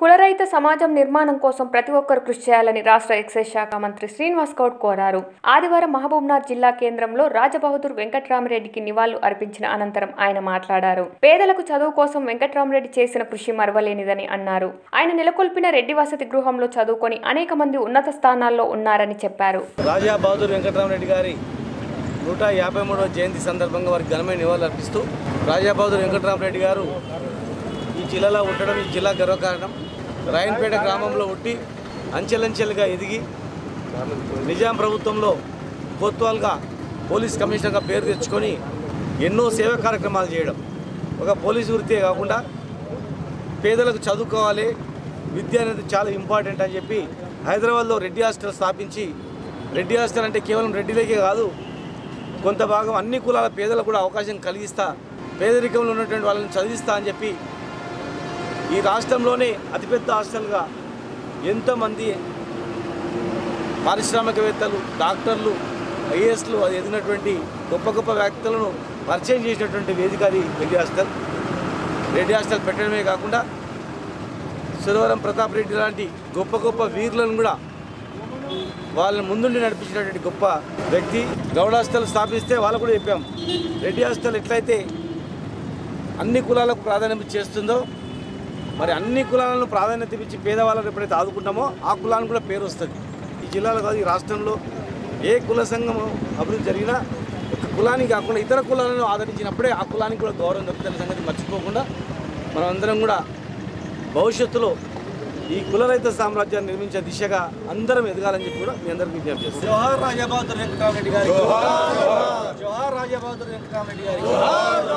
కులరహిత సమాజం నిర్మాణం కోసం ప్రతి ఒక్కరు కృషి చేయాలని రాష్ట్ర ఎక్సైజ్ శాఖ మంత్రి శ్రీనివాస్ గౌడ్ కోరారు ఆదివారం మహబూబ్నాథ్ జిల్లా కేంద్రంలో రాజబహదూర్ వెంకట్రామరెడ్డికి నివాళులు అర్పించిన అనంతరం ఆయన మాట్లాడారు పేదలకు చదువు కోసం వెంకట్రామరెడ్డి చేసిన కృషి మరవలేనిదని అన్నారు ఆయన నెలకొల్పిన రెడ్డి వసతి గృహంలో చదువుకొని అనేక మంది ఉన్నత స్థానాల్లో ఉన్నారని చెప్పారు రాజా బహదూర్ వెంకటరామరెడ్డి గారి నూట యాభై మూడవ జయంతి సందర్భంగా వారికి ఘనమైన నివాళులు అర్పిస్తూ రాజా బహదూర్ వెంకటరామరెడ్డి గారు ఈ జిల్లాలో ఉండడం ఈ జిల్లా గర్వకారణం రాయన్పేట గ్రామంలో ఉట్టి అంచెలంచెలుగా ఎదిగి నిజాం ప్రభుత్వంలో కోత్వాల్గా పోలీస్ కమిషనర్గా పేరు తెచ్చుకొని ఎన్నో సేవా కార్యక్రమాలు చేయడం ఒక పోలీసు వృత్తే కాకుండా పేదలకు చదువుకోవాలి విద్య అనేది చాలా ఇంపార్టెంట్ అని చెప్పి హైదరాబాద్లో రెడ్డి హాస్టల్ స్థాపించి రెడ్డి హాస్టల్ అంటే కేవలం రెడ్డిలకే కాదు కొంత భాగం అన్ని కులాల పేదలకు కూడా అవకాశం కలిగిస్తా పేదరికంలో ఉన్నటువంటి వాళ్ళని చదివిస్తా అని చెప్పి ఈ రాష్ట్రంలోనే అతిపెద్ద హాస్టల్గా ఎంతోమంది పారిశ్రామికవేత్తలు డాక్టర్లు ఐఏఎస్లు అది ఎదిగినటువంటి గొప్ప గొప్ప వ్యక్తులను పరిచయం చేసినటువంటి వేదిక అది రెడ్డి హాస్టల్ రెడ్డి హాస్టల్ పెట్టడమే కాకుండా సురవరం ప్రతాప్ రెడ్డి లాంటి గొప్ప గొప్ప వీరులను కూడా వాళ్ళని ముందుండి నడిపించినటువంటి గొప్ప వ్యక్తి గౌడ హాస్టల్ స్థాపిస్తే వాళ్ళు కూడా చెప్పాం రెడ్డి హాస్టల్ ఎట్లయితే అన్ని కులాలకు ప్రాధాన్యత చేస్తుందో మరి అన్ని కులాలను ప్రాధాన్యత ఇచ్చి పేదవాళ్ళని ఎప్పుడైతే ఆదుకుంటామో ఆ కులానికి కూడా పేరు వస్తుంది ఈ జిల్లాలో కాదు ఈ రాష్ట్రంలో ఏ కుల సంఘం అభివృద్ధి జరిగినా ఒక కులానికి కాకుండా ఇతర కులాలను ఆదరించినప్పుడే ఆ కులానికి కూడా గౌరవం దొరుకుతున్న సంగతి మర్చిపోకుండా మనం అందరం కూడా భవిష్యత్తులో ఈ కులరహిత సామ్రాజ్యాన్ని నిర్మించే దిశగా అందరం ఎదగాలని చెప్పి కూడా మీ అందరికి విజ్ఞప్తి చేస్తాం జోహార్ రాజాబహదూర్ వెంకటరామరెడ్డి గారి జోహార్ రాజాబహదూర్ వెంకటరామరెడ్డి గారి